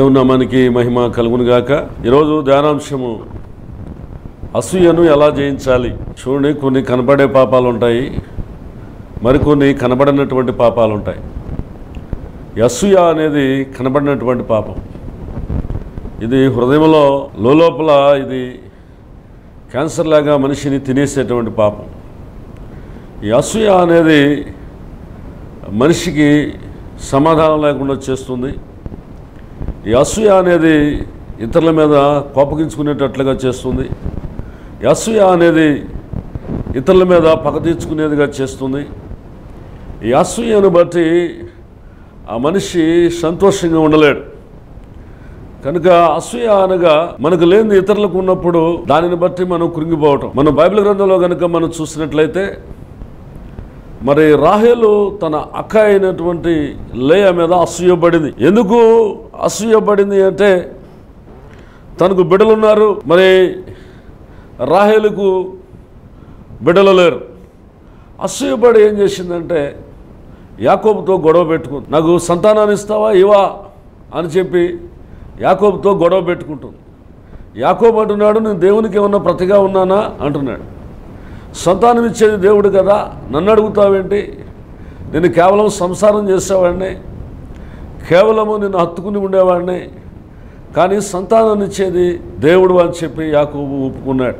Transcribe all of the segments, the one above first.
దేవుని నామానికి మహిమ కలుగును గాక ఈరోజు ధ్యానాంశము అసూయను ఎలా జయించాలి చూడండి కొన్ని కనబడే పాపాలు ఉంటాయి మరికొన్ని కనబడినటువంటి పాపాలు ఉంటాయి ఈ అసూయ అనేది కనబడినటువంటి పాపం ఇది హృదయంలో లోపల ఇది క్యాన్సర్ లాగా మనిషిని తినేసేటువంటి పాపం ఈ అసూయ అనేది మనిషికి సమాధానం లేకుండా చేస్తుంది ఈ అసూయ అనేది ఇతరుల మీద కోపగించుకునేటట్లుగా చేస్తుంది ఈ అసూయ అనేది ఇతరుల మీద పగ తీర్చుకునేదిగా చేస్తుంది ఈ అసూయను బట్టి ఆ మనిషి సంతోషంగా ఉండలేడు కనుక అసూయ అనగా మనకు లేని ఇతరులకు ఉన్నప్పుడు దానిని బట్టి మనం కృంగిపోవటం మనం బైబిల్ గ్రంథంలో కనుక మనం చూసినట్లయితే మరి రాహేలు తన అక్క అయినటువంటి లేయ మీద అసూయపడింది ఎందుకు అసూయపడింది అంటే తనకు బిడ్డలున్నారు మరి రాహేలుకు బిడ్డలు లేరు అసూయపడి ఏం చేసిందంటే యాకోబుతో గొడవ పెట్టుకుంది నాకు సంతానాన్ని ఇస్తావా ఇవా అని చెప్పి యాకోబుతో గొడవ పెట్టుకుంటుంది యాకోబు అంటున్నాడు నేను దేవునికి ఏమన్నా ప్రతిగా ఉన్నానా అంటున్నాడు సంతానం ఇచ్చేది దేవుడు కదా నన్ను అడుగుతావేంటి నేను కేవలం సంసారం చేసేవాడిని కేవలము నిన్ను హత్తుకుని ఉండేవాడిని కానీ సంతానాన్ని ఇచ్చేది దేవుడు అని చెప్పి యాకోబు ఒప్పుకున్నాడు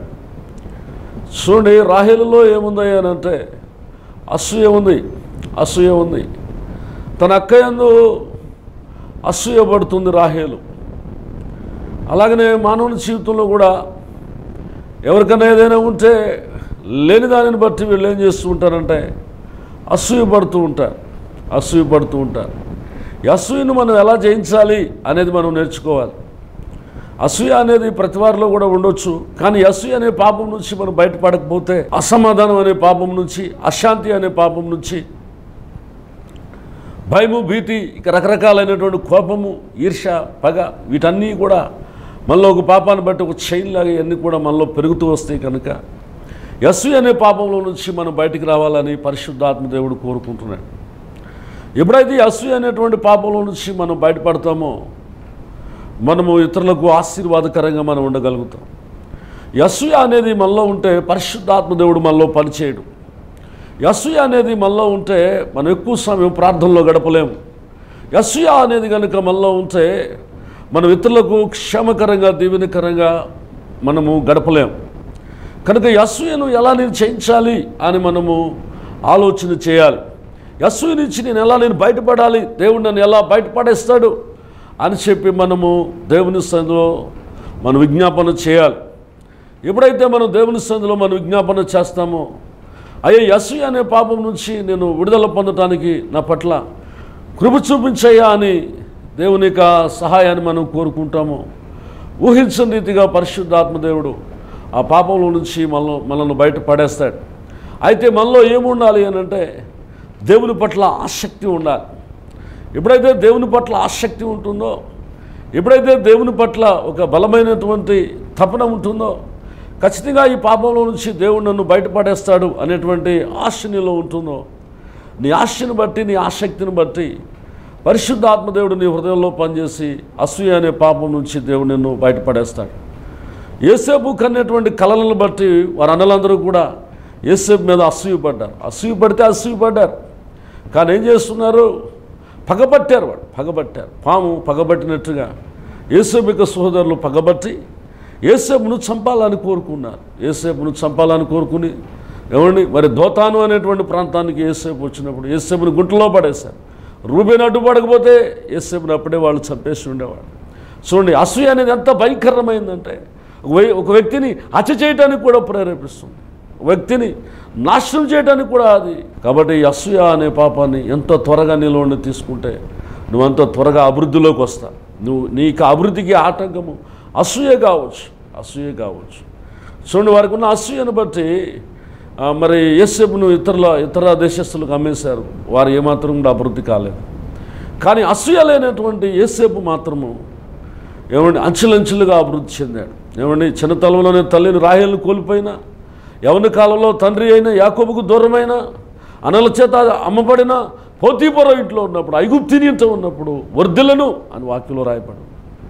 చూడండి రాహేలులో ఏముందయ్యానంటే అసూయ ఉంది అసూయ ఉంది తన అక్కయందు అసూయ పడుతుంది రాహేలు అలాగనే మానవుని జీవితంలో కూడా ఎవరికైనా ఏదైనా ఉంటే లేని దానిని బట్టి వీళ్ళు ఏం చేస్తూ ఉంటారంటే అసూయ పడుతూ ఉంటారు అసూయ పడుతూ ఉంటారు ఈ అసూయను మనం ఎలా జయించాలి అనేది మనం నేర్చుకోవాలి అసూయ అనేది ప్రతి వారిలో కూడా ఉండొచ్చు కానీ అసూయ అనే పాపం నుంచి మనం బయటపడకపోతే అసమాధానం అనే పాపం నుంచి అశాంతి అనే పాపం నుంచి భయము భీతి ఇక రకరకాలైనటువంటి కోపము ఈర్ష పగ వీటన్నీ కూడా మనలో ఒక పాపాన్ని బట్టి ఒక చైన్ లాగా ఇవన్నీ కూడా మనలో పెరుగుతూ వస్తాయి కనుక యస్సు అనే పాపంలో నుంచి మనం బయటికి రావాలని పరిశుద్ధాత్మ దేవుడు కోరుకుంటున్నాడు ఎప్పుడైతే ఈ అసూయ అనేటువంటి పాపంలో నుంచి మనం బయటపడతామో మనము ఇతరులకు ఆశీర్వాదకరంగా మనం ఉండగలుగుతాం ఈ అసూయ అనేది మనలో ఉంటే పరిశుద్ధాత్మ దేవుడు మనలో పనిచేయడు ఈ అసూయ అనేది మనలో ఉంటే మనం ఎక్కువ సమయం ప్రార్థనలో గడపలేము ఈ అసూయ అనేది కనుక మనలో ఉంటే మనం ఇతరులకు క్షేమకరంగా దీవెనకరంగా మనము గడపలేము కనుక ఈ అసూయను ఎలా నేను చేయించాలి అని మనము ఆలోచన చేయాలి ఈ అసూయ నుంచి నేను ఎలా నేను బయటపడాలి దేవుడు నన్ను ఎలా బయటపడేస్తాడు అని చెప్పి మనము దేవుని సంధిలో మనం విజ్ఞాపన చేయాలి ఎప్పుడైతే మనం దేవుని సంధిలో మనం విజ్ఞాపన చేస్తామో అయ్యే అసూయ అనే పాపం నుంచి నేను విడుదల పొందటానికి నా పట్ల కృప చూపించయ్యా అని దేవుని యొక్క సహాయాన్ని మనం కోరుకుంటాము ఊహించని రీతిగా పరిశుద్ధాత్మ దేవుడు ఆ పాపంలో నుంచి మనలో మనల్ని బయట పడేస్తాడు అయితే మనలో ఏముండాలి అని అంటే దేవుని పట్ల ఆసక్తి ఉండాలి ఎప్పుడైతే దేవుని పట్ల ఆసక్తి ఉంటుందో ఎప్పుడైతే దేవుని పట్ల ఒక బలమైనటువంటి తపన ఉంటుందో ఖచ్చితంగా ఈ పాపంలో నుంచి దేవుడు నన్ను బయటపడేస్తాడు అనేటువంటి ఆశ నీలో ఉంటుందో నీ ఆశని బట్టి నీ ఆసక్తిని బట్టి పరిశుద్ధ ఆత్మదేవుడు నీ హృదయంలో పనిచేసి అసూయ అనే పాపం నుంచి దేవుడు నిన్ను బయటపడేస్తాడు ఏసేపు కన్నటువంటి కళలను బట్టి వారు అన్నలందరూ కూడా ఏసేపు మీద అసూయ పడ్డారు అసూయ పడితే అసూయ పడ్డారు కానీ ఏం చేస్తున్నారు పగబట్టారు వాడు పగబట్టారు పాము పగబట్టినట్టుగా ఏసేపు యొక్క సహోదరులు పగబట్టి ఏసేపును చంపాలని కోరుకున్నారు ఏసేపును చంపాలని కోరుకుని ఏమండి మరి దోతాను అనేటువంటి ప్రాంతానికి ఏసేపు వచ్చినప్పుడు ఏసేపుని గుంటలో పడేశారు రూబేన్ అడ్డుపడకపోతే ఏసేపుని అప్పుడే వాళ్ళు చంపేసి ఉండేవాడు చూడండి అసూయ అనేది ఎంత భయంకరమైందంటే ఒక వ్య- ఒక వ్యక్తిని హత్య చేయడానికి కూడా ప్రేరేపిస్తుంది ఒక వ్యక్తిని నాశనం చేయడానికి కూడా అది కాబట్టి ఈ అసూయ అనే పాపాన్ని ఎంత త్వరగా నీలో ఉండి తీసుకుంటే నువ్వు అంత త్వరగా అభివృద్ధిలోకి వస్తా నువ్వు నీకు అభివృద్ధికి ఆటంకము అసూయ కావచ్చు అసూయ కావచ్చు చూడండి వారికి ఉన్న అసూయను బట్టి ఆ, మరి యేసేపును ఇతరుల ఇతర దేశస్తులకు అమ్మేశారు వారు ఏమాత్రం కూడా అభివృద్ధి కాలేదు కానీ అసూయ లేనటువంటి యేసేపు మాత్రము ఏమండి అంచులంచులుగా అభివృద్ధి చెందాడు ఏమండి చిన్నతనంలోనే తల్లిని రాహేలను కోల్పోయినా యవన కాలంలో తండ్రి అయిన యాకోబుకు దూరమైన అనల చేత అమ్మబడిన పోతీపుర ఇంట్లో ఉన్నప్పుడు ఐగుప్తిని ఇంట ఉన్నప్పుడు వర్ధిలను అని వాక్యంలో రాయబడు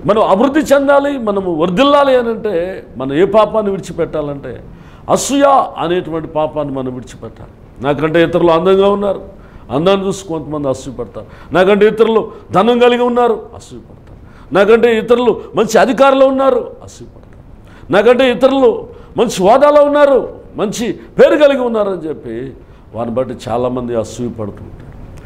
మనం అభివృద్ధి చెందాలి మనము వర్ధిల్లాలి అని అంటే మనం ఏ పాపాన్ని విడిచిపెట్టాలంటే అసూయ అనేటువంటి పాపాన్ని మనం విడిచిపెట్టాలి నాకంటే ఇతరులు అందంగా ఉన్నారు అందాన్ని చూసి కొంతమంది అసూయపడతారు నాకంటే ఇతరులు ధనం కలిగి ఉన్నారు అసూయపడతారు నాకంటే ఇతరులు మంచి అధికారులు ఉన్నారు అసూయపడతారు నాకంటే ఇతరులు మంచి హోదాలో ఉన్నారు మంచి పేరు కలిగి ఉన్నారని చెప్పి వారిని బట్టి చాలామంది అసూయపడుతుంటారు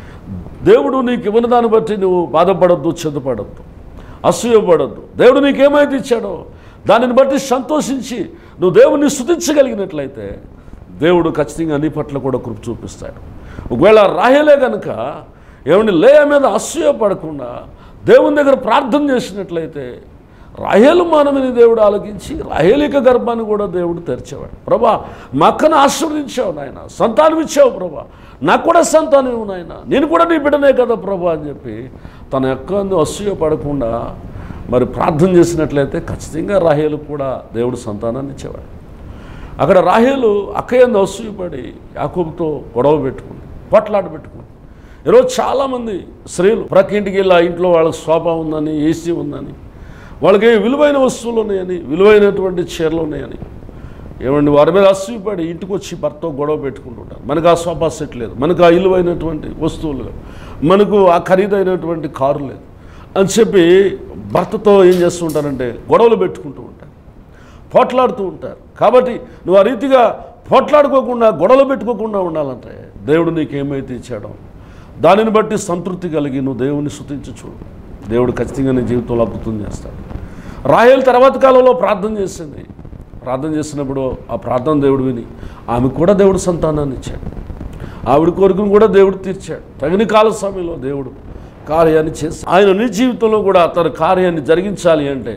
దేవుడు నీకు ఇవ్వని దాన్ని బట్టి నువ్వు బాధపడద్దు చింతపడద్దు అసూయపడద్దు దేవుడు నీకేమైతే ఇచ్చాడో దానిని బట్టి సంతోషించి నువ్వు దేవుణ్ణి స్థుతించగలిగినట్లయితే దేవుడు ఖచ్చితంగా నీ పట్ల కూడా కృప చూపిస్తాడు ఒకవేళ రాయలే కనుక ఏమండి లేయ మీద అసూయపడకుండా దేవుని దగ్గర ప్రార్థన చేసినట్లయితే రాహేలు మానవుని దేవుడు ఆలకించి రాహేలిక గర్భాన్ని కూడా దేవుడు తెరిచేవాడు ప్రభా మా అక్కను ఆశీర్వదించావు నాయన సంతానం ఇచ్చావు ప్రభా నాకు కూడా సంతానం ఇవ్వు నాయన నేను కూడా నీ బిడ్డనే కదా ప్రభా అని చెప్పి తన యొక్క అసూయ పడకుండా మరి ప్రార్థన చేసినట్లయితే ఖచ్చితంగా రాహేలు కూడా దేవుడు సంతానాన్ని ఇచ్చేవాడు అక్కడ రాహేలు అక్కయ్యందు అసూయపడి యాకోబుతో గొడవ పెట్టుకుంది పొట్లాట పెట్టుకుంది ఈరోజు చాలామంది స్త్రీలు ప్రక్కింటికి వెళ్ళి ఆ ఇంట్లో వాళ్ళకి సోఫా ఉందని ఏసీ ఉందని వాళ్ళకి విలువైన వస్తువులు ఉన్నాయని విలువైనటువంటి చీరలు ఉన్నాయని ఏమండి వారి మీద అసూయపడి ఇంటికి వచ్చి భర్త గొడవ పెట్టుకుంటుంటారు మనకు ఆ సోఫా సెట్ లేదు మనకు ఆ విలువైనటువంటి వస్తువులు లేవు మనకు ఆ ఖరీదైనటువంటి కారు లేదు అని చెప్పి భర్తతో ఏం చేస్తూ ఉంటారంటే గొడవలు పెట్టుకుంటూ ఉంటారు పోట్లాడుతూ ఉంటారు కాబట్టి నువ్వు ఆ రీతిగా పోట్లాడుకోకుండా గొడవలు పెట్టుకోకుండా ఉండాలంటే దేవుడు నీకేమైతే ఇచ్చాడో దానిని బట్టి సంతృప్తి కలిగి నువ్వు దేవుని శుతించి చూడు దేవుడు ఖచ్చితంగా నీ జీవితంలో అద్భుతం చేస్తాడు రాయల్ తర్వాత కాలంలో ప్రార్థన చేసింది ప్రార్థన చేసినప్పుడు ఆ ప్రార్థన దేవుడు విని ఆమెకు కూడా దేవుడు సంతానాన్ని ఇచ్చాడు ఆవిడ కోరికను కూడా దేవుడు తీర్చాడు తగిన కాల సమయంలో దేవుడు కార్యాన్ని చేసి ఆయన నీ జీవితంలో కూడా తన కార్యాన్ని జరిగించాలి అంటే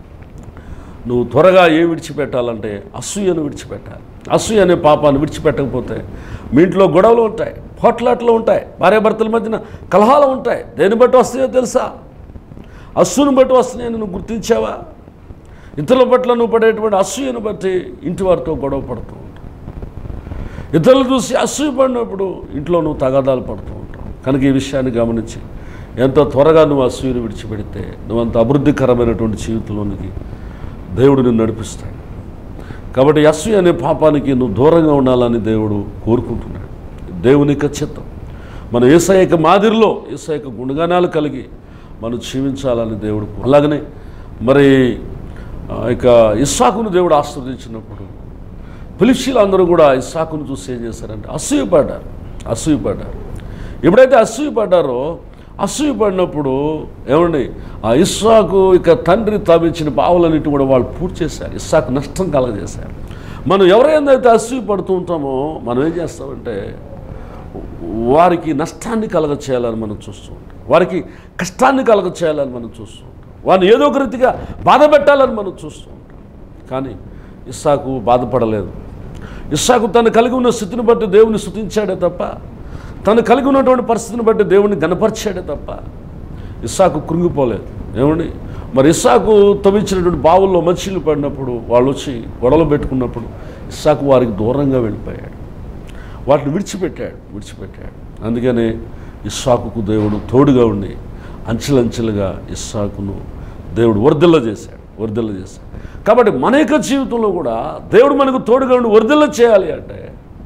నువ్వు త్వరగా ఏ విడిచిపెట్టాలంటే అసూయను విడిచిపెట్టాలి అసూయ అనే పాపాన్ని విడిచిపెట్టకపోతే మీ ఇంట్లో గొడవలు ఉంటాయి పోట్లాట్లు ఉంటాయి భార్యాభర్తల మధ్యన కలహాలు ఉంటాయి దేని బట్టి వస్తాయో తెలుసా అసూను బట్టి వస్తున్నాయని నువ్వు గుర్తించావా ఇతరుల పట్ల నువ్వు పడేటువంటి అసూయను బట్టి ఇంటి వారితో గొడవ పడుతూ ఉంటావు ఇతరులు చూసి అసూయ పడినప్పుడు ఇంట్లో నువ్వు తగాదాలు పడుతూ ఉంటావు కనుక ఈ విషయాన్ని గమనించి ఎంత త్వరగా నువ్వు అసూయను విడిచిపెడితే నువ్వు అంత అభివృద్ధికరమైనటువంటి జీవితంలోనికి దేవుడు నిన్ను నడిపిస్తాడు కాబట్టి అసూయ అనే పాపానికి నువ్వు దూరంగా ఉండాలని దేవుడు కోరుకుంటున్నాడు దేవుని యొక్క చిత్తం మన ఏసఐక మాదిరిలో ఏసఐక గుణగానాలు కలిగి మనం జీవించాలని దేవుడు కో- అలాగనే మరి ఆ, ఇక ఇస్సాకును దేవుడు ఆస్వాదించినప్పుడు ఫిలిప్షీలు అందరూ కూడా ఇస్సాకును చూసి ఏం చేశారంటే అసూయపడ్డారు అసూయపడ్డారు ఎప్పుడైతే అసూయపడ్డారో అసూయపడినప్పుడు ఏమండి ఆ ఇస్సాకు ఇక తండ్రి తవ్వించిన పావులన్నిటి కూడా వాళ్ళు పూర్తి చేశారు ఇస్సాకు నష్టం కలగజేశారు మనం ఎవరైతే అసూయపడుతూ ఉంటామో మనం ఏం చేస్తామంటే వారికి నష్టాన్ని కలగ చేయాలని మనం చూస్తూ ఉంటాం వారికి కష్టాన్ని కలగ చేయాలని మనం చూస్తూ ఉంటాం వారిని ఏదో ఒక రీతిగా బాధ పెట్టాలని మనం చూస్తూ ఉంటాం కానీ ఇస్సాకు బాధపడలేదు ఇస్సాకు తను కలిగి ఉన్న స్థితిని బట్టి దేవుని స్థుతించాడే తప్ప తను కలిగి ఉన్నటువంటి పరిస్థితిని బట్టి దేవుని గనపరిచాడే తప్ప ఇస్సాకు కృంగిపోలేదు ఏమండి మరి ఇస్సాకు తవ్వించినటువంటి బావుల్లో మనుషులు పడినప్పుడు వాళ్ళు వచ్చి గొడవలు పెట్టుకున్నప్పుడు ఇస్సాకు వారికి దూరంగా వెళ్ళిపోయాడు వాటిని విడిచిపెట్టాడు విడిచిపెట్టాడు అందుకనే ఇస్సాకుకు దేవుడు తోడుగా ఉండి అంచెలంచెలుగా ఇస్సాకును దేవుడు వర్ధిల్ల చేశాడు వర్ధిల్ల చేశాడు కాబట్టి మన యొక్క జీవితంలో కూడా దేవుడు మనకు తోడుగా ఉండి వర్ధిల్ల చేయాలి అంటే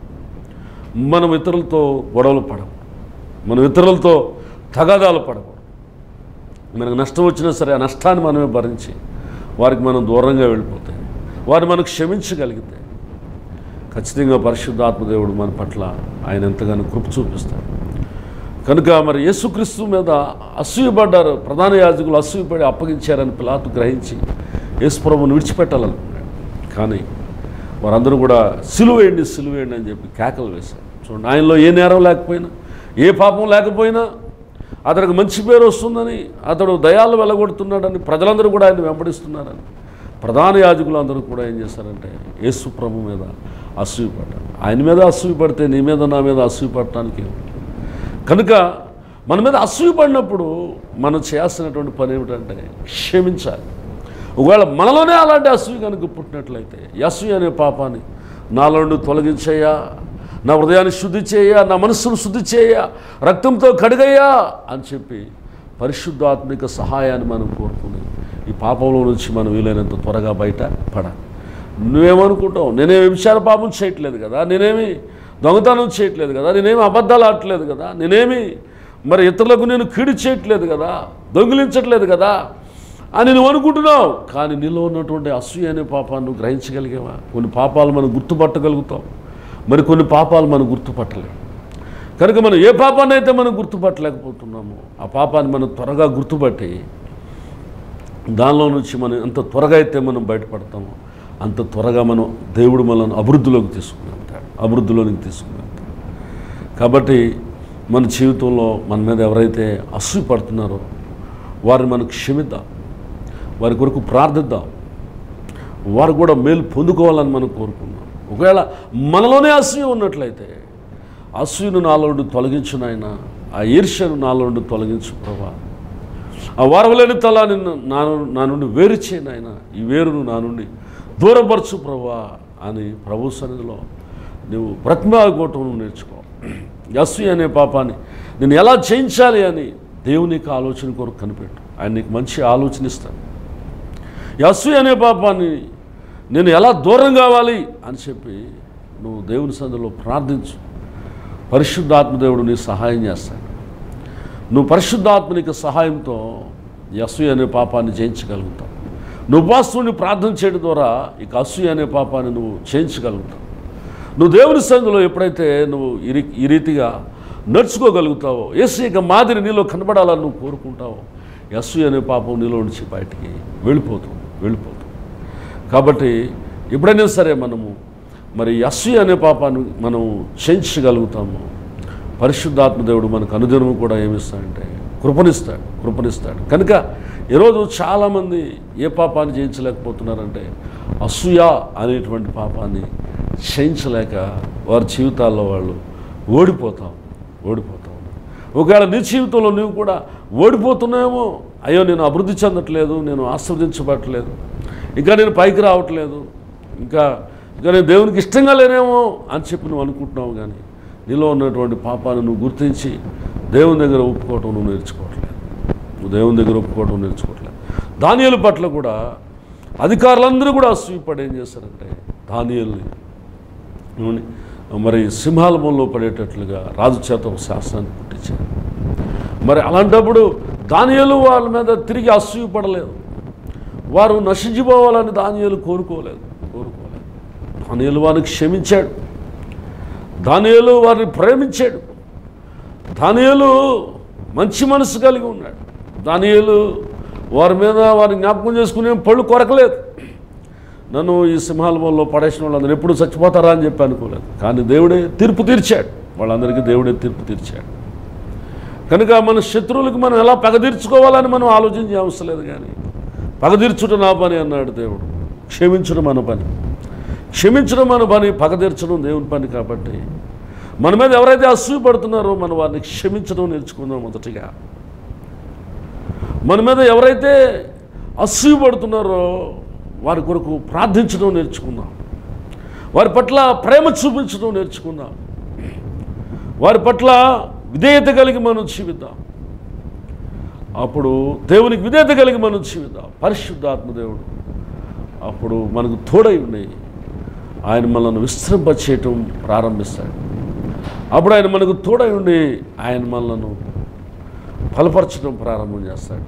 మనం ఇతరులతో గొడవలు పడము మనం ఇతరులతో తగాదాలు పడకూడదు మనకు నష్టం వచ్చినా సరే ఆ నష్టాన్ని మనమే భరించి వారికి మనం దూరంగా వెళ్ళిపోతే వారిని మనకు క్షమించగలిగితే ఖచ్చితంగా పరిశుద్ధాత్మదేవుడు మన పట్ల ఆయన ఎంతగానో కృప చూపిస్తాడు కనుక మరి యేసుక్రీస్తు మీద అసూయపడ్డారు ప్రధాన యాజకులు అసూయపడి అప్పగించారని పిలాతు గ్రహించి యేసుప్రభుని విడిచిపెట్టాలనుకున్నాడు కానీ వారందరూ కూడా సిలువేయండి సిలువేయండి అని చెప్పి కేకలు వేశారు చూడండి ఆయనలో ఏ నేరం లేకపోయినా ఏ పాపం లేకపోయినా అతనికి మంచి పేరు వస్తుందని అతడు దయాలు వెలగొడుతున్నాడని ప్రజలందరూ కూడా ఆయన వెంబడిస్తున్నారని ప్రధాన యాజకులు అందరూ కూడా ఏం చేశారంటే యేసు ప్రభు మీద అసూయపడ్డారు ఆయన మీద అసూయపడితే నీ మీద నా మీద అసూయపడటానికి ఏముంది? కనుక మన మీద అసూయపడినప్పుడు మనం చేయాల్సినటువంటి పని ఏమిటంటే క్షమించాలి ఒకవేళ మనలోనే అలాంటి అసూయ కనుక పుట్టినట్లయితే ఈ అసూయ అనే పాపాన్ని నాలో నుండి తొలగించేయ్యా నా హృదయాన్ని శుద్ధి చేయ నా మనస్సును శుద్ధి చేయ రక్తంతో కడిగయ్యా అని చెప్పి పరిశుద్ధాత్మిక సహాయాన్ని మనం కోరుకుని పాపంలో నుంచి మనం వీలైనంత త్వరగా బయట పడాలి నువ్వేమనుకుంటావు నేనేమి వ్యభిచార పాపం చేయట్లేదు కదా నేనేమి దొంగతనం చేయట్లేదు కదా నేనేమి అబద్ధాలు ఆడట్లేదు కదా నేనేమి మరి ఇతరులకు నేను కీడు చేయట్లేదు కదా దొంగిలించట్లేదు కదా అని నువ్వు అనుకుంటున్నావు కానీ నీలో ఉన్నటువంటి అసూయ అనే పాపాన్ని నువ్వు గ్రహించగలిగావా కొన్ని పాపాలు మనం గుర్తుపట్టగలుగుతాం మరి కొన్ని పాపాలు మనం గుర్తుపట్టలేము కనుక మనం ఏ పాపాన్ని అయితే మనం గుర్తుపట్టలేకపోతున్నామో ఆ పాపాన్ని మనం త్వరగా గుర్తుపట్టి దానిలో నుంచి మనం ఎంత త్వరగా అయితే మనం బయటపడతామో అంత త్వరగా మనం దేవుడు మనల్ని అభివృద్ధిలోకి తీసుకుని వెళ్తాడు అభివృద్ధిలోనికి తీసుకుని వెళ్తాడు కాబట్టి మన జీవితంలో మన మీద ఎవరైతే అసూయ పడుతున్నారో వారిని మనం క్షమిద్దాం వారి కొరకు ప్రార్థిద్దాం వారు కూడా మేలు పొందుకోవాలని మనం కోరుకున్నాం ఒకవేళ మనలోనే అసూయ ఉన్నట్లయితే అసూయను నాలో నుండి తొలగించు నాయన ఆ ఈర్ష్యను నాలో నుండి తొలగించు ప్రభా ఆ వారవలేని తల నిన్ను నా నా నుండి వేరు చేయను ఆయన ఈ వేరును నా నుండి దూరపరచు ప్రభా అని ప్రభు సన్నిధిలో నువ్వు బ్రతిమాగోటం నేర్చుకో ఈ అసూయ అనే పాపాన్ని నేను ఎలా చేయించాలి అని దేవునికి ఆలోచన కొరకు కనిపెట్టు ఆయన నీకు మంచి ఆలోచన ఇస్తాడు ఈ అసూయ అనే పాపాన్ని నేను ఎలా దూరం కావాలి అని చెప్పి నువ్వు దేవుని సందులో ప్రార్థించు పరిశుద్ధాత్మదేవుడు నీ సహాయం చేస్తాడు నువ్వు పరిశుద్ధాత్మనిక సహాయంతో ఈ అసూయ అనే పాపాన్ని జయించగలుగుతావు నువ్వు ఉపవాసుని ప్రార్థన చేయడం ద్వారా ఇక అసూయ అనే పాపాన్ని నువ్వు జయించగలుగుతావు నువ్వు దేవుని సందులో ఎప్పుడైతే నువ్వు ఈ రీ- ఈ రీతిగా నడుచుకోగలుగుతావో ఏసు ఇక మాదిరి నీలో కనబడాలని నువ్వు కోరుకుంటావో ఈ అసూయ అనే పాపం నీలో నుంచి బయటికి వెళ్ళిపోతుంది వెళ్ళిపోతుంది కాబట్టి ఎప్పుడైనా సరే మనము మరి ఈ అసూయ అనే పాపాన్ని మనం చేయించగలుగుతాము పరిశుద్ధాత్మ దేవుడు మనకు అనుదినము కూడా ఏమిస్తాడంటే కృపనిస్తాడు కృపనిస్తాడు కనుక ఈరోజు చాలామంది ఏ పాపాన్ని జయించలేకపోతున్నారంటే అసూయ అనేటువంటి పాపాన్ని చేయించలేక వారి జీవితాల్లో వాళ్ళు ఓడిపోతాం ఓడిపోతాం ఒకవేళ నీ జీవితంలో నువ్వు కూడా ఓడిపోతున్నాయేమో అయ్యో నేను అభివృద్ధి చెందట్లేదు నేను ఆస్వాదించబట్టలేదు ఇంకా నేను పైకి రావట్లేదు ఇంకా ఇంకా నేను దేవునికి ఇష్టంగా లేనేమో అని చెప్పి నువ్వు అనుకుంటున్నావు కానీ నీలో ఉన్నటువంటి పాపాన్ని నువ్వు గుర్తించి దేవుని దగ్గర ఒప్పుకోవటం నువ్వు నేర్చుకోవట్లేదు నువ్వు దేవుని దగ్గర ఒప్పుకోవటం నేర్చుకోవట్లేదు దానియలు పట్ల కూడా అధికారులందరూ కూడా అసూయపడి ఏం చేస్తారంటే దానియల్ని ఏమని? మరి సింహాలమంలో పడేటట్లుగా రాజు చేత ఒక శాస్త్రాన్ని పుట్టించారు మరి అలాంటప్పుడు దానియలు వాళ్ళ మీద తిరిగి అసూయపడలేదు వారు నశించిపోవాలని దానియలు కోరుకోలేదు కోరుకోలేదు దానియలు వారిని క్షమించాడు దానియలు వారిని ప్రేమించాడు దానియలు మంచి మనసు కలిగి ఉన్నాడు దానియలు వారి మీద వారిని జ్ఞాపకం చేసుకునే పళ్ళు కొరకలేదు నన్ను ఈ సింహాలయంలో పడేసిన వాళ్ళందరూ ఎప్పుడు చచ్చిపోతారా అని చెప్పి అనుకోలేదు కానీ దేవుడే తీర్పు తీర్చాడు వాళ్ళందరికీ దేవుడే తీర్పు తీర్చాడు కనుక మన శత్రువులకు మనం ఎలా పగ తీర్చుకోవాలని మనం ఆలోచించే అవసరం లేదు కానీ పగ తీర్చుట నా పని అన్నాడు దేవుడు క్షమించడం మన పని క్షమించడం మన పని పగ తీర్చడం దేవుని పని కాబట్టి మన మీద ఎవరైతే అసూయ పడుతున్నారో మనం వారిని క్షమించడం నేర్చుకుందాం మొదటిగా మన మీద ఎవరైతే అసూయ పడుతున్నారో వారి కొరకు ప్రార్థించడం నేర్చుకుందాం వారి పట్ల ప్రేమ చూపించడం నేర్చుకుందాం వారి పట్ల విధేయత కలిగి మనం జీవిద్దాం అప్పుడు దేవునికి విధేయత కలిగి మనం జీవిద్దాం పరిశుద్ధాత్మ దేవుడు అప్పుడు మనకు తోడై ఉన్నాయి ఆయన మనల్ని విశ్రంపచేయటం ప్రారంభిస్తాడు అప్పుడు ఆయన మనకు తోడై ఉండి ఆయన మనలను బలపరచడం ప్రారంభం చేస్తాడు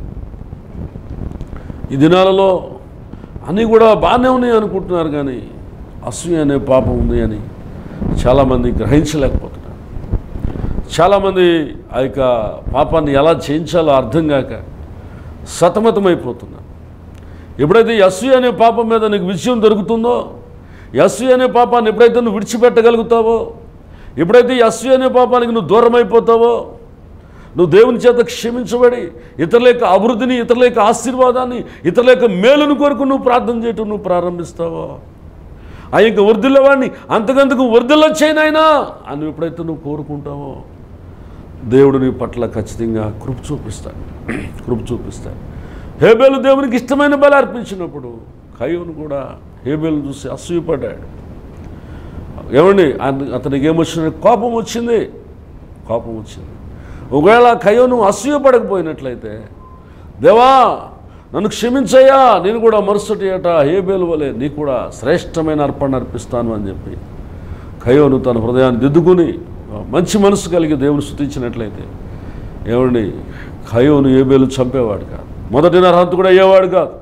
ఈ దినాలలో అన్నీ కూడా బాగానే ఉన్నాయి అనుకుంటున్నారు కానీ అసూయ అనే పాపం ఉంది అని చాలామంది గ్రహించలేకపోతున్నారు చాలామంది ఆ యొక్క పాపాన్ని ఎలా చేయించాలో అర్థం కాక సతమతమైపోతున్నారు ఎప్పుడైతే ఈ అసూయ అనే పాపం మీద నీకు విజయం దొరుకుతుందో ఈ అసూయ అనే పాపాన్ని ఎప్పుడైతే నువ్వు విడిచిపెట్టగలుగుతావో ఎప్పుడైతే ఈ అసూయ అనే పాపానికి నువ్వు దూరం అయిపోతావో నువ్వు దేవుని చేత క్షమించబడి ఇతరుల యొక్క అభివృద్ధిని ఇతరుల యొక్క ఆశీర్వాదాన్ని ఇతరుల యొక్క మేలును కొరకు నువ్వు ప్రార్థన చేయటం నువ్వు ప్రారంభిస్తావో ఆ యొక్క వర్ధిల్లవాడిని అంతకంతకు వర్ధిల్ల చేయనైనా అని ఎప్పుడైతే నువ్వు కోరుకుంటావో దేవుడు నీ పట్ల ఖచ్చితంగా కృప చూపిస్తాడు కృప చూపిస్తాడు హేబేలు దేవునికి ఇష్టమైన బలి అర్పించినప్పుడు కయ్యూను కూడా హేబేలు చూసి అసూయపడ్డాడు ఏమండి అతనికి అతనికి ఏమొచ్చింది కోపం వచ్చింది కోపం వచ్చింది ఒకవేళ కయ్యోను అసూయపడకపోయినట్లయితే దేవా నన్ను క్షమించయ్యా నేను కూడా మరుసటి ఏట హేబేలు వలె నీకు కూడా శ్రేష్టమైన అర్పణ అర్పిస్తాను అని చెప్పి కయోను తన హృదయాన్ని దిద్దుకుని మంచి మనసు కలిగి దేవుని స్థుతించినట్లయితే ఏమండి కయోను ఏబేలు చంపేవాడు కాదు మొదటి నరహంతకుడు అయ్యేవాడు కాదు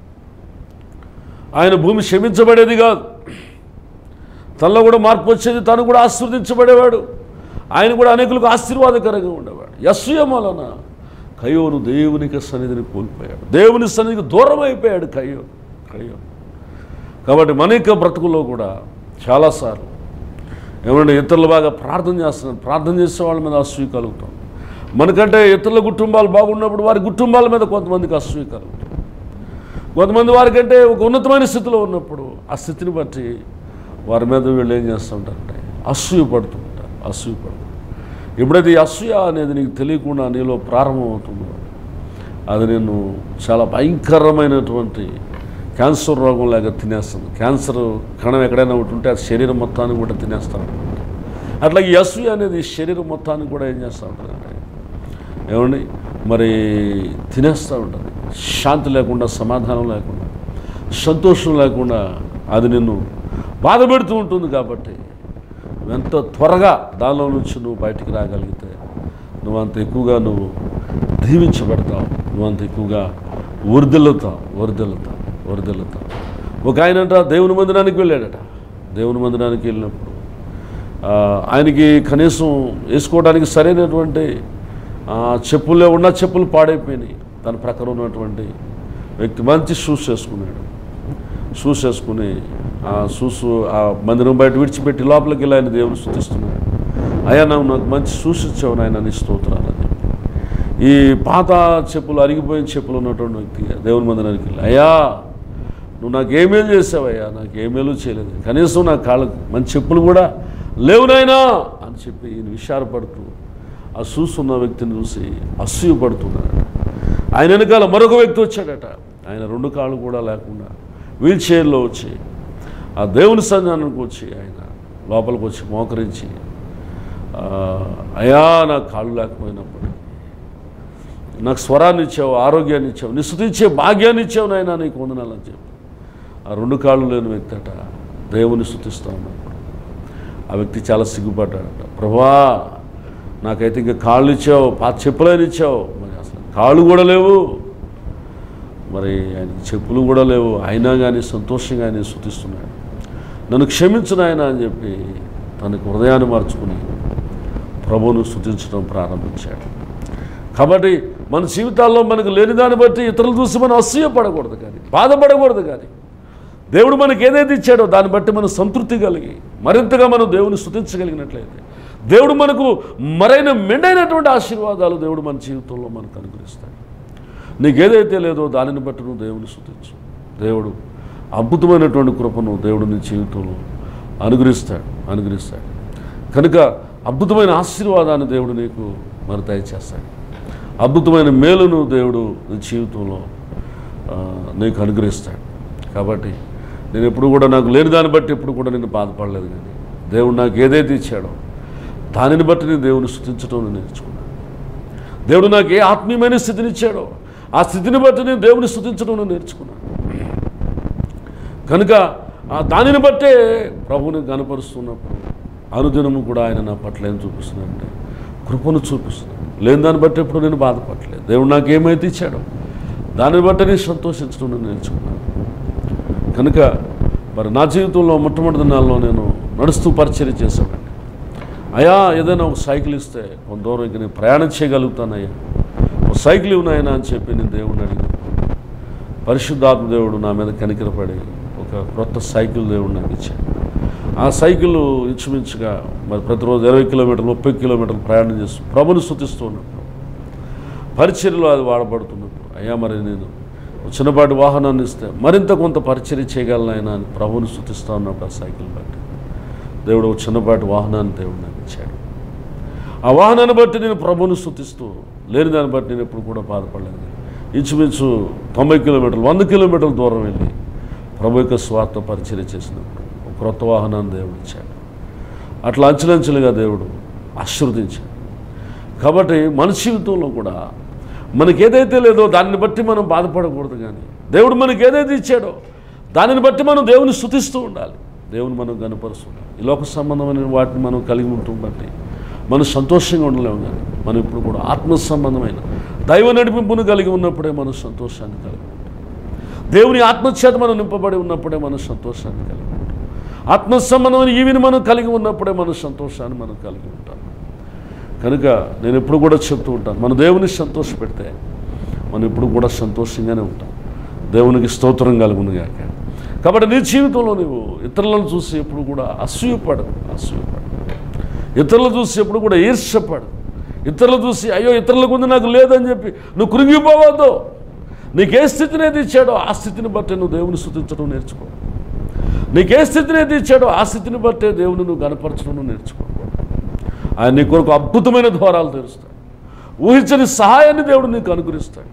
ఆయన భూమి క్షమించబడేది కాదు తనలో కూడా మార్పు వచ్చేది తను కూడా ఆశీర్వదించబడేవాడు ఆయన కూడా అనేకులకు ఆశీర్వాదకరంగా ఉండేవాడు యస్సు వలన కయోను దేవునికి సన్నిధిని కోల్పోయాడు దేవుని సన్నిధికి దూరం అయిపోయాడు కయ్యో కయ్యో కాబట్టి మన యొక్క బ్రతుకుల్లో కూడా చాలాసార్లు ఏమంటే ఇతరులు బాగా ప్రార్థన చేస్తున్నారు ప్రార్థన చేసే వాళ్ళ మీద అసూయ కలుగుతాం మనకంటే ఇతరుల కుటుంబాలు బాగున్నప్పుడు వారి కుటుంబాల మీద కొంతమందికి అసూయ కలుగుతాం కొంతమంది వారికంటే ఒక ఉన్నతమైన స్థితిలో ఉన్నప్పుడు ఆ స్థితిని బట్టి వారి మీద వీళ్ళు ఏం చేస్తూ ఉంటారంటే అసూయ పడుతూ ఉంటారు అసూయ పడుతూ ఎప్పుడైతే ఈ అసూయ అనేది నీకు తెలియకుండా నీలో ప్రారంభమవుతుందో అది నేను చాలా భయంకరమైనటువంటి క్యాన్సర్ రోగం లాగా తినేస్తుంది క్యాన్సర్ కణం ఎక్కడైనా ఒకటి ఉంటే అది శరీరం మొత్తాన్ని కూడా తినేస్తూ ఉంటుంది అట్లా ఈ అసూయ అనేది శరీరం మొత్తాన్ని కూడా ఏం చేస్తూ ఉంటుందంటే ఏమండి మరి తినేస్తూ ఉంటుంది శాంతి లేకుండా సమాధానం లేకుండా సంతోషం లేకుండా అది నిన్ను బాధ పెడుతూ ఉంటుంది కాబట్టి ఎంత త్వరగా దానిలో నుంచి నువ్వు బయటికి రాగలిగితే నువ్వు అంత ఎక్కువగా నువ్వు దీవించబడతావు నువ్వు అంత ఎక్కువగా వరిదిల్లుతావు వరిదిల్లుతావు వరిదిల్లుతావు ఒక ఆయనంట దేవుని మందిరానికి వెళ్ళాడట దేవుని మందిరానికి వెళ్ళినప్పుడు ఆ, ఆయనకి కనీసం వేసుకోవడానికి సరైనటువంటి ఆ, చెప్పులే ఉన్న చెప్పులు పాడైపోయినాయి తన ప్రక్కన ఉన్నటువంటి వ్యక్తి మంచి షూస్ వేసుకున్నాడు షూస్ వేసుకుని ఆ షూస్ ఆ మందిరం బయట విడిచిపెట్టి లోపలికి వెళ్ళి ఆయన దేవుని స్థుతిస్తున్నాడు అయ్యా నాకు నాకు మంచి షూస్ ఇచ్చావు నాయన నీ స్తోత్రాలు అని చెప్పి ఈ పాత చెప్పులు అరిగిపోయిన చెప్పులు ఉన్నటువంటి వ్యక్తి దేవుని మందిరానికి వెళ్ళి అయ్యా నువ్వు నాకు ఏమేలు చేసావయ్యా నాకు ఏమేలు చేయలేదు కనీసం నా కాళ్ళకు మంచి చెప్పులు కూడా లేవు నాయనా అని చెప్పి ఈయన విషారపడుతూ ఆ చూస్తున్న వ్యక్తిని చూసి అసూయపడుతున్నాడు ఆయన వెనకాల మరొక వ్యక్తి వచ్చాడట ఆయన రెండు కాళ్ళు కూడా లేకుండా వీల్ చైర్లో వచ్చి ఆ దేవుని సన్నిధానానికి వచ్చి ఆయన లోపలికి వచ్చి మోకరించి ఆ, అయా నాకు కాళ్ళు లేకపోయినప్పుడు నాకు స్వరాన్ని ఇచ్చావు ఆరోగ్యాన్ని ఇచ్చావు నీ స్థుతించే భాగ్యాన్ని ఇచ్చావు నాయన నీకు వందనాలని చెప్పి ఆ రెండు కాళ్ళు లేని వ్యక్తి అట దేవుని స్థుతిస్తా ఉన్నప్పుడు ఆ వ్యక్తి చాలా సిగ్గుపడ్డాడట ప్రభా నాకైతే ఇంకా కాళ్ళు ఇచ్చావు పాత చెప్పులని ఇచ్చావు మరి అసలు కాళ్ళు కూడా లేవు మరి ఆయనకి చెప్పులు కూడా లేవు అయినా కానీ సంతోషంగా ఆయన స్థుతిస్తున్నాడు నన్ను క్షమించు నాయన అని చెప్పి తనకు హృదయాన్ని మార్చుకుని ప్రభువును స్థుతించడం ప్రారంభించాడు కాబట్టి మన జీవితాల్లో మనకు లేని దాన్ని బట్టి ఇతరులు చూసి మనం అసూయపడకూడదు కానీ బాధపడకూడదు కానీ దేవుడు మనకి ఏదైతే ఇచ్చాడో దాన్ని బట్టి మనం సంతృప్తి కలిగి మరింతగా మనం దేవుని స్థుతించగలిగినట్లయితే దేవుడు మనకు మరైన మెండైనటువంటి ఆశీర్వాదాలు దేవుడు మన జీవితంలో మనకు అనుగ్రహిస్తాడు నీకు ఏదైతే లేదో దానిని బట్టి నువ్వు దేవుని స్థుతించు దేవుడు అద్భుతమైనటువంటి కృపను దేవుడు నీ జీవితంలో అనుగ్రహిస్తాడు అనుగ్రహిస్తాడు కనుక అద్భుతమైన ఆశీర్వాదాన్ని దేవుడు నీకు మరి దయచేస్తాడు అద్భుతమైన మేలును దేవుడు నీ జీవితంలో ఆ, నీకు అనుగ్రహిస్తాడు కాబట్టి నేను ఎప్పుడు కూడా నాకు లేని దాన్ని బట్టి ఎప్పుడు కూడా నేను బాధపడలేదు కానీ దేవుడు నాకు ఏదైతే ఇచ్చాడో దానిని బట్టి నేను దేవుని స్థుతించడం నేను నేర్చుకున్నాను దేవుడు నాకు ఏ ఆత్మీయమైన స్థితిని ఇచ్చాడో ఆ స్థితిని బట్టి నేను దేవుని స్థుతించడం నేను నేర్చుకున్నాను కనుక ఆ దానిని బట్టే ప్రభువుని గనపరుస్తున్నప్పుడు అనుదినము కూడా ఆయన నా పట్ల ఏం చూపిస్తున్నాడంటే కృపను చూపిస్తున్నాడు లేని దాన్ని బట్టి ఎప్పుడు నేను బాధపడలేదు దేవుడు నాకు ఏమైతే ఇచ్చాడో దాన్ని బట్టి నేను సంతోషించడం నేను నేర్చుకున్నాను కనుక మరి నా జీవితంలో మొట్టమొదటి దినాల్లో నేను నడుస్తూ పరిచర్య చేశానండి అయ్యా ఏదైనా ఒక సైకిల్ ఇస్తే కొంత దూరం ఇంక నేను ప్రయాణం చేయగలుగుతానయ్యా ఒక సైకిల్ ఇవ్వనాయనా అని చెప్పి నేను దేవుడిని అడిగిన పరిశుద్ధాత్మ దేవుడు నా మీద కనికరపడి ఒక క్రొత్త సైకిల్ దేవుడు నాకు ఇచ్చాడు ఆ సైకిల్ ఇంచుమించుగా మరి ప్రతిరోజు ఇరవై కిలోమీటర్లు ముప్పై కిలోమీటర్లు ప్రయాణం చేస్తూ ప్రభుని స్థుతిస్తూ ఉన్నప్పుడు పరిచర్యలో అది వాడబడుతున్నప్పుడు అయ్యా మరి నేను ఒక చిన్నపాటి వాహనాన్ని ఇస్తే మరింత కొంత పరిచర్య చేయగలను ఆయన అని ప్రభుని స్థుతిస్తూ ఉన్నప్పుడు ఆ సైకిల్ బట్టి దేవుడు ఒక చిన్నపాటి వాహనాన్ని దేవుడు నాకు ఇచ్చాడు ఆ వాహనాన్ని బట్టి నేను ప్రభుని స్థుతిస్తూ లేని దాన్ని బట్టి నేను ఎప్పుడు కూడా బాధపడలేదు ఇంచుమించు తొంభై కిలోమీటర్లు వంద కిలోమీటర్ల దూరం వెళ్ళి ప్రభు యొక్క స్వార్థ పరిచర్య చేసినప్పుడు ఒక క్రొత్త వాహనాన్ని దేవుడు ఇచ్చాడు అట్లా అంచెలంచెలుగా దేవుడు ఆశీర్వదించాడు కాబట్టి మన జీవితంలో కూడా మనకి ఏదైతే లేదో దాన్ని బట్టి మనం బాధపడకూడదు కానీ దేవుడు మనకి ఏదైతే ఇచ్చాడో దానిని బట్టి మనం దేవుని స్థుతిస్తూ ఉండాలి దేవుని మనం కనపరుస్తుండాలి ఈ లోక సంబంధమైన వాటిని మనం కలిగి ఉంటాం బట్టి మనం సంతోషంగా ఉండలేము కానీ మనం ఇప్పుడు కూడా ఆత్మ సంబంధమైన దైవ నడిపింపును కలిగి ఉన్నప్పుడే మనం సంతోషాన్ని కలిగి ఉంటాం దేవుని ఆత్మచేత మనం నింపబడి ఉన్నప్పుడే మనం సంతోషాన్ని కలిగి ఉంటాం ఆత్మ సంబంధమైన ఈవిని మనం కలిగి ఉన్నప్పుడే మన సంతోషాన్ని మనం కలిగి ఉంటాం కనుక నేను ఎప్పుడు కూడా చెప్తూ ఉంటాను మన దేవుని సంతోష పెడితే మనం ఎప్పుడు కూడా సంతోషంగానే ఉంటాం దేవునికి స్తోత్రం కలుగును గాక కాబట్టి నీ జీవితంలో నువ్వు ఇతరులను చూసి ఎప్పుడు కూడా అసూయపడు అసూయపడు ఇతరులు చూసి ఎప్పుడు కూడా ఈర్ష్యపడు ఇతరులు చూసి అయ్యో ఇతరులకు ఉంది నాకు లేదని చెప్పి నువ్వు కృంగిపోవద్దు నీకు ఏ స్థితిని ఏది ఇచ్చాడో ఆ స్థితిని బట్టి నువ్వు దేవుని స్థుతించడం నేర్చుకో నీకు ఏ స్థితిని ఏది ఇచ్చాడో ఆ స్థితిని బట్టే దేవుని నువ్వు గనపరచడం నేర్చుకో ఆయన నీ కొరకు అద్భుతమైన ద్వారాలు తెరుస్తాడు ఊహించని సహాయాన్ని దేవుడు నీకు అనుగ్రహిస్తాడు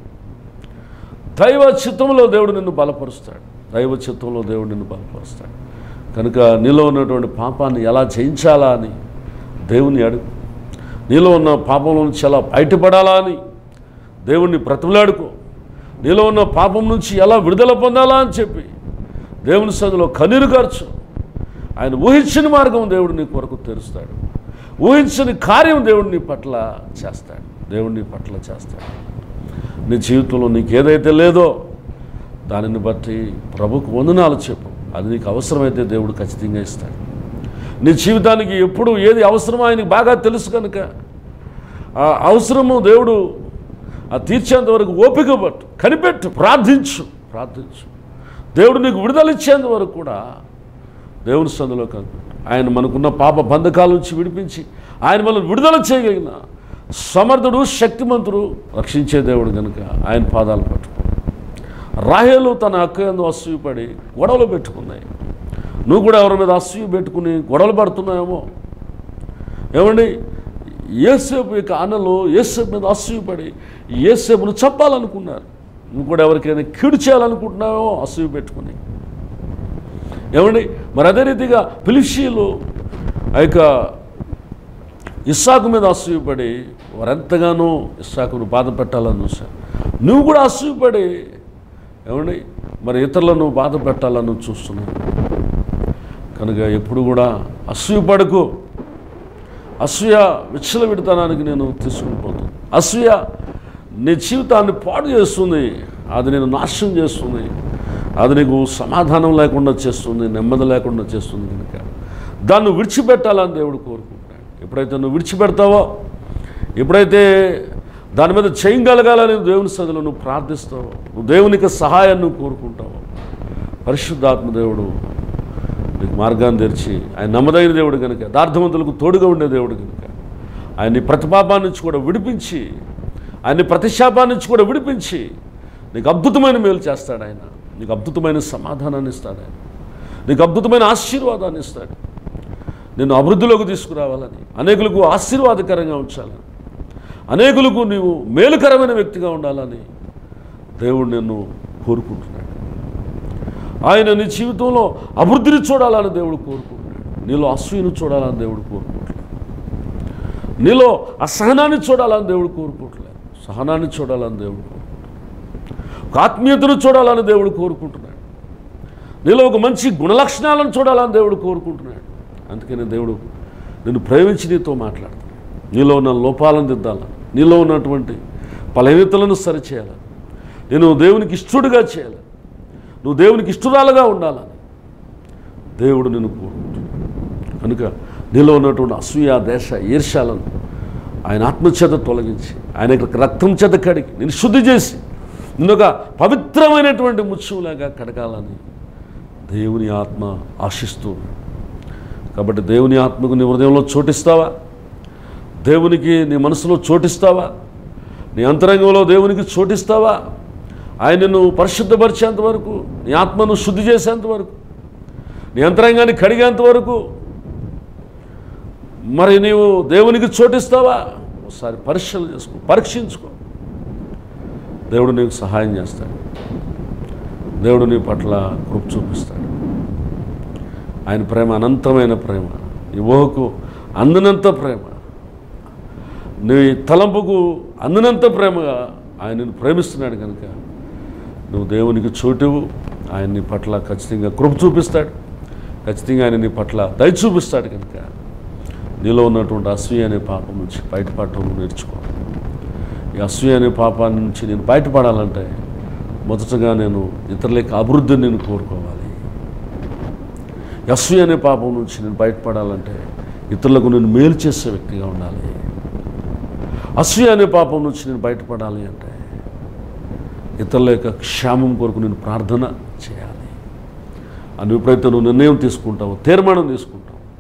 దైవ చిత్తంలో దేవుడు నిన్ను బలపరుస్తాడు దైవ చిత్తంలో దేవుడు నిన్ను బలపరుస్తాడు కనుక నీలో ఉన్నటువంటి పాపాన్ని ఎలా జయించాలా అని దేవుని అడుగు నీలో ఉన్న పాపంలో నుంచి ఎలా బయటపడాలా అని దేవుణ్ణి బ్రతిమలాడుకో నీలో ఉన్న పాపం నుంచి ఎలా విడుదల పొందాలా అని చెప్పి దేవుని సందులో కన్నీరు ఖర్చు ఆయన ఊహించిన మార్గం దేవుడు నీ కొరకు తెరుస్తాడు ఊహించని కార్యం దేవుడు నీ పట్ల చేస్తాడు దేవుడు నీ పట్ల చేస్తాడు నీ జీవితంలో నీకు ఏదైతే లేదో దానిని బట్టి ప్రభుకు వందనాలు చెప్పు అది నీకు అవసరమైతే దేవుడు ఖచ్చితంగా ఇస్తాడు నీ జీవితానికి ఎప్పుడు ఏది అవసరమో ఆయనకి బాగా తెలుసు కనుక ఆ అవసరము దేవుడు ఆ తీర్చేంత వరకు ఓపిక పట్టు కనిపెట్టు ప్రార్థించు ప్రార్థించు దేవుడు నీకు విడుదల ఇచ్చేంత వరకు కూడా దేవుని సందులో కనిపెట్టు ఆయన మనకున్న పాప బంధకాల నుంచి విడిపించి ఆయన మనల్ని విడుదల చేయగలిగిన సమర్థుడు శక్తిమంతుడు రక్షించే దేవుడు కనుక ఆయన పాదాలు పట్టుకో రాహేలు తన అక్క ఎందు అసూయపడి గొడవలు పెట్టుకున్నాయి నువ్వు కూడా ఎవరి మీద అసూయ పెట్టుకుని గొడవలు పడుతున్నాయేమో ఏమండి ఏసేపు యొక్క అన్నలు ఏసేపు మీద అసూయపడి ఏసేపును చంపాలనుకున్నారు నువ్వు కూడా ఎవరికైనా కీడు చేయాలనుకుంటున్నావో అసూయ పెట్టుకుని ఏమండి మరి అదే రీతిగా పిలిషీలు ఆ యొక్క ఇస్సాకు మీద అసూయపడి వారెంతగానో ఇస్సాకును బాధ పెట్టాలని చూశారు నువ్వు కూడా అసూయపడి ఏమండి మరి ఇతరులను బాధ పెట్టాలని చూస్తున్నావు కనుక ఎప్పుడు కూడా అసూయపడకు అసూయ విచ్చల విడతనానికి నేను తీసుకుని పోతాను అసూయ నీ జీవితాన్ని పాడు చేస్తుంది అది నేను నాశనం చేస్తుంది అది నీకు సమాధానం లేకుండా చేస్తుంది నెమ్మది లేకుండా చేస్తుంది కనుక దాన్ని విడిచిపెట్టాలని దేవుడు కోరుకుంటాడు ఎప్పుడైతే నువ్వు విడిచిపెడతావో ఎప్పుడైతే దాని మీద చేయగలగాలని దేవుని సదిలో నువ్వు ప్రార్థిస్తావో నువ్వు దేవునికి సహాయాన్ని నువ్వు కోరుకుంటావో పరిశుద్ధాత్మ దేవుడు నీకు మార్గాన్ని తెరిచి ఆయన నమ్మదైన దేవుడు కనుక యథార్థవంతులకు తోడుగా ఉండే దేవుడు కనుక ఆయన్ని ప్రతిపాపాన్ని నుంచి కూడా విడిపించి ఆయన్ని ప్రతిశాపాన్ని నుంచి కూడా విడిపించి నీకు అద్భుతమైన మేలు చేస్తాడు ఆయన నీకు అద్భుతమైన సమాధానాన్ని ఇస్తాడు ఆయన నీకు అద్భుతమైన ఆశీర్వాదాన్ని ఇస్తాడు నిన్ను అభివృద్ధిలోకి తీసుకురావాలని అనేకులకు ఆశీర్వాదకరంగా ఉంచాలని అనేకులకు నీవు మేలుకరమైన వ్యక్తిగా ఉండాలని దేవుడు నిన్ను కోరుకుంటున్నాడు ఆయన నీ జీవితంలో అభివృద్ధిని చూడాలని దేవుడు కోరుకుంటున్నాడు నీలో అసూయను చూడాలని దేవుడు కోరుకుంటున్నాడు నీలో అసహనాన్ని చూడాలని దేవుడు కోరుకుంటున్నాడు సహనాన్ని చూడాలని దేవుడు కోరుకుంటున్నాడు ఒక ఆత్మీయతను చూడాలని దేవుడు కోరుకుంటున్నాడు నీలో ఒక మంచి గుణలక్షణాలను చూడాలని దేవుడు కోరుకుంటున్నాడు అందుకని దేవుడు నిన్ను ప్రేమించి నీతో మాట్లాడుతున్నాడు నీలో ఉన్న లోపాలను దిద్దాలని నీలో ఉన్నటువంటి బలహీనతలను సరిచేయాలని నేను దేవునికి ఇష్టడుగా చేయాలి నువ్వు దేవునికి ఇష్టరాలుగా ఉండాలని దేవుడు నిన్ను కోరుకుంటున్నాడు కనుక నీలో ఉన్నటువంటి అసూయ దేశ ఈర్ష్యాలను ఆయన ఆత్మచేత తొలగించి ఆయన యొక్క రక్తం చేత కడిగి నేను శుద్ధి చేసి నిన్ను ఒక పవిత్రమైనటువంటి ముత్యంలాగా కడగాలని దేవుని ఆత్మ ఆశిస్తూ ఉన్నాడు. కాబట్టి దేవుని ఆత్మకు నీ హృదయంలో చోటిస్తావా దేవునికి నీ మనసులో చోటిస్తావా నీ అంతరంగంలో దేవునికి చోటిస్తావా ఆయనను పరిశుద్ధపరిచేంత వరకు నీ ఆత్మను శుద్ధి చేసేంత వరకు నీ అంతరంగాన్ని కడిగేంత వరకు మరి నీవు దేవునికి చోటిస్తావా ఒకసారి పరీక్షలు చేసుకో పరీక్షించుకో దేవుడు నీకు సహాయం చేస్తాడు దేవుడు నీ పట్ల కృప చూపిస్తాడు ఆయన ప్రేమ అనంతమైన ప్రేమ నీ ఊహకు అందినంత ప్రేమ నీ తలంపుకు అందినంత ప్రేమగా ఆయన నిన్ను ప్రేమిస్తున్నాడు కనుక నువ్వు దేవునికి చోటువు ఆయన నీ పట్ల ఖచ్చితంగా కృప చూపిస్తాడు ఖచ్చితంగా ఆయన నీ పట్ల దయ చూపిస్తాడు కనుక నీలో ఉన్నటువంటి అసూయ అనే పాపం నుంచి బయటపడటం నేర్చుకో ఈ అసూయ అనే పాపాన్ని నుంచి నేను బయటపడాలంటే మొదటగా నేను ఇతరులకి అభివృద్ధిని నేను కోరుకోవాలి ఈ అసూయ అనే పాపం నుంచి నేను బయటపడాలంటే ఇతరులకు నేను మేలు చేసే వ్యక్తిగా ఉండాలి అసూయ అనే పాపం నుంచి నేను బయటపడాలి అంటే ఇతరుల యొక్క క్షేమం కొరకు నేను ప్రార్థన చేయాలి అని ఎప్పుడైతే నువ్వు నిర్ణయం తీసుకుంటావో తీర్మానం తీసుకుంటావు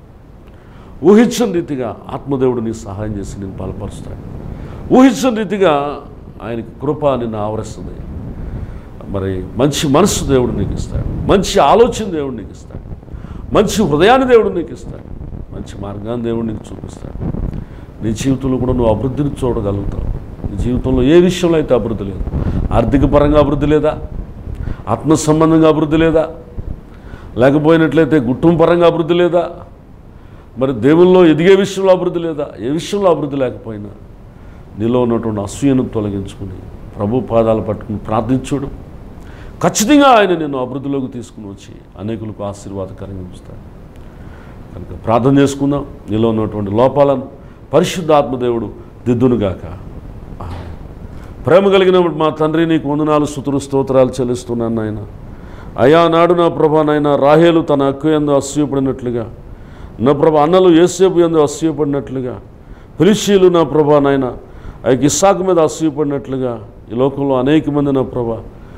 ఊహించిన రీతిగా ఆత్మదేవుడు నీ సహాయం చేసి నేను బలపరుస్తాడు ఊహించిన రీతిగా ఆయనకి కృప నిన్ను ఆవరిస్తుంది మరి మంచి మనస్సు దేవుడు నీకు ఇస్తాడు మంచి ఆలోచన దేవుడు నీకు ఇస్తాడు మంచి హృదయాన్ని దేవుడు నీకు ఇస్తాడు మంచి మార్గాన్ని దేవుడు నీకు చూపిస్తాడు నీ జీవితంలో కూడా నువ్వు అభివృద్ధిని చూడగలుగుతావు నీ జీవితంలో ఏ విషయంలో అయితే అభివృద్ధి లేదు ఆర్థిక పరంగా అభివృద్ధి లేదా ఆత్మ సంబంధంగా అభివృద్ధి లేదా లేకపోయినట్లయితే కుటుంబ పరంగా అభివృద్ధి లేదా మరి దేవుల్లో ఎదిగే విషయంలో అభివృద్ధి లేదా ఏ విషయంలో అభివృద్ధి లేకపోయినా నీలో ఉన్నటువంటి అసూయను తొలగించుకుని ప్రభు పాదాలు పట్టుకుని ప్రార్థించుడు ఖచ్చితంగా ఆయన నిన్ను అభివృద్ధిలోకి తీసుకుని వచ్చి అనేకులకు ఆశీర్వాదకరంగా ఉంచుతాడు కనుక ప్రార్థన చేసుకుందాం నీలో ఉన్నటువంటి లోపాలను పరిశుద్ధాత్మదేవుడు దిద్దునుగాక ఆమేన్. ప్రేమ కలిగిన మా తండ్రి నీకు వందనాలు స్తుతులు స్తోత్రాలు చెల్లిస్తున్నాను నాయన అయా నాడు నా ప్రభా నాయన రాహేలు తన అక్కు ఎందు అసూయపడినట్లుగా నా ప్రభ అన్నలు ఏసేపు ఎందు అసూయపడినట్లుగా ఫిలిషీలు నా ప్రభా నాయన ఆ యొక్క ఇస్సాకు మీద అసూయపడినట్లుగా ఈ లోకంలో అనేక మంది నా ప్రభా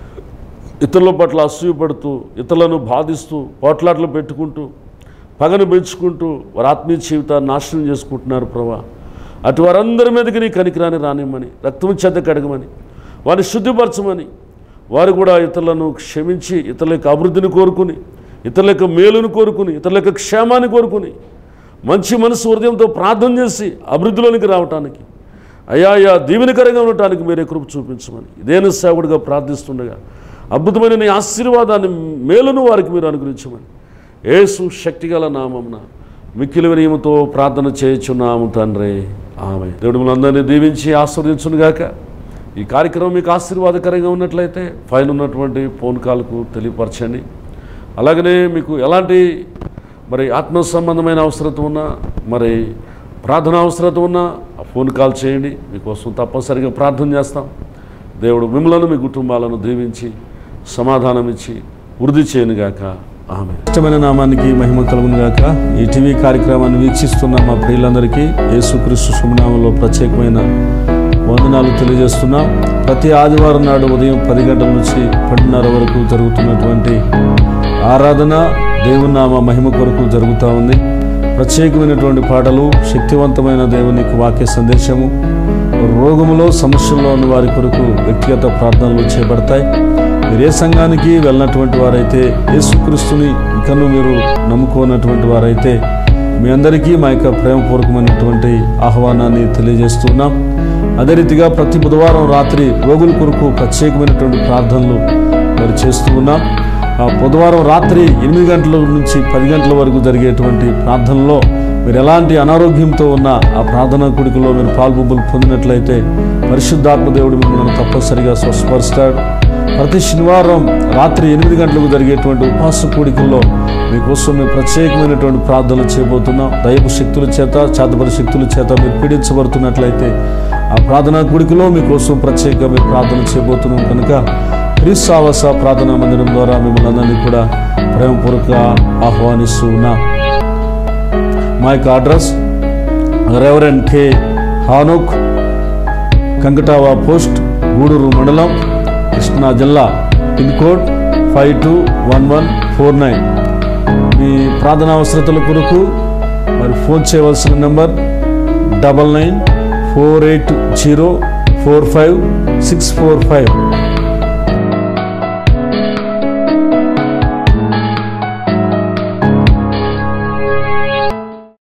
ఇతరుల పట్ల అసూయపడుతూ ఇతరులను బాధిస్తూ పోట్లాట్లు పెట్టుకుంటూ పగను పెంచుకుంటూ వారి ఆత్మీయ జీవితాన్ని నాశనం చేసుకుంటున్నారు ప్రభా అటు వారందరి మీదకి నీ కనికిరాని రానిమ్మని రక్తం చెత్త కడగమని వారిని శుద్ధిపరచమని వారు కూడా ఇతరులను క్షమించి ఇతరుల యొక్క అభివృద్ధిని కోరుకుని ఇతరుల యొక్క మేలును కోరుకుని ఇతరుల యొక్క క్షేమాన్ని కోరుకుని మంచి మనసు హృదయంతో ప్రార్థన చేసి అభివృద్ధిలోనికి రావటానికి అయా అయా దీవెనకరంగా ఉండటానికి మీరే కృప చూపించమని ఇదేన సేవకుడిగా ప్రార్థిస్తుండగా అద్భుతమైన నీ ఆశీర్వాదాన్ని మేలును వారికి మీరు అనుగ్రహించమని ఏసు శక్తిగల నామమున మిక్కిలి వినయముతో ప్రార్థన చేయుచున్నాము తండ్రి ఆమె దేవుడు మనందరినీ దీవించి ఆస్వాదించునుగాక ఈ కార్యక్రమం మీకు ఆశీర్వాదకరంగా ఉన్నట్లయితే పైన ఉన్నటువంటి ఫోన్ కాల్కు తెలియపరచండి అలాగనే మీకు ఎలాంటి మరి ఆత్మ సంబంధమైన అవసరత ఉన్నా మరి ప్రార్థన అవసరత ఉన్నా ఆ ఫోన్ కాల్ చేయండి మీకోసం తప్పనిసరిగా ప్రార్థన చేస్తాం దేవుడు మిమ్మలను మీ కుటుంబాలను దీవించి సమాధానం ఇచ్చి వృద్ధి చేయనుగాక ఆమె ఇష్టమైన నామానికి మహిమ కలుగును గాక ఈ టీవీ కార్యక్రమాన్ని వీక్షిస్తున్న మా ప్రియులందరికీ యేసుక్రీస్తు శుభనామంలో ప్రత్యేకమైన వందనాలు తెలియజేస్తున్నాం ప్రతి ఆదివారం నాడు ఉదయం పది గంటల నుంచి పన్నెండున్నర వరకు జరుగుతున్నటువంటి ఆరాధన దేవుని నామ మహిమ కొరకు జరుగుతూ ఉంది ప్రత్యేకమైనటువంటి పాటలు శక్తివంతమైన దేవునికి వాక్య సందేశము రోగములో సమస్యల్లో ఉన్న వారి కొరకు వ్యక్తిగత ప్రార్థనలు చేపడతాయి మీరు ఏ సంఘానికి వెళ్ళినటువంటి వారైతే యేసుక్రీస్తుని ఇంకను మీరు నమ్ముకోనటువంటి వారైతే మీ అందరికీ మా యొక్క ప్రేమపూర్వకమైనటువంటి ఆహ్వానాన్ని తెలియజేస్తున్నాం అదే రీతిగా ప్రతి బుధవారం రాత్రి రోగుల కొరకు ప్రత్యేకమైనటువంటి ప్రార్థనలు మరి చేస్తూ ఉన్నాం ఆ బుధవారం రాత్రి ఎనిమిది గంటల నుంచి పది గంటల వరకు జరిగేటువంటి ప్రార్థనలో మీరు ఎలాంటి అనారోగ్యంతో ఉన్న ఆ ప్రార్థనా కుడికలో మీరు పాల్పొంపులు పొందినట్లయితే పరిశుద్ధాత్మ దేవుడు మిమ్మల్ని తప్పనిసరిగా స్వస్థపరుస్తాడు ప్రతి శనివారం రాత్రి ఎనిమిది గంటలకు జరిగేటువంటి ఉపవాస కూడికల్లో మీకోసం మేము ప్రత్యేకమైనటువంటి ప్రార్థనలు చేయబోతున్నాం దైవ శక్తుల చేత చేతబడి శక్తుల చేత మీరు పీడించబడుతున్నట్లయితే ఆ ప్రార్థనా కూడికలో మీకోసం ప్రత్యేకంగా మేము ప్రార్థన చేయబోతున్నాం కనుక క్రీస్తావాస ప్రార్థనా మందిరం ద్వారా మిమ్మల్ని అందరినీ కూడా ప్రేమపూర్వక ఆహ్వానిస్తూ ఉన్నాం మా యొక్క address reverend K Hanok Kankatava post Guduru మండలం కృష్ణా జిల్లా pin code five two one one four nine మీ ప్రార్థన అవసరతల కొరకు మరి ఫోన్ చేయవలసిన number double nine four eight zero four five six four five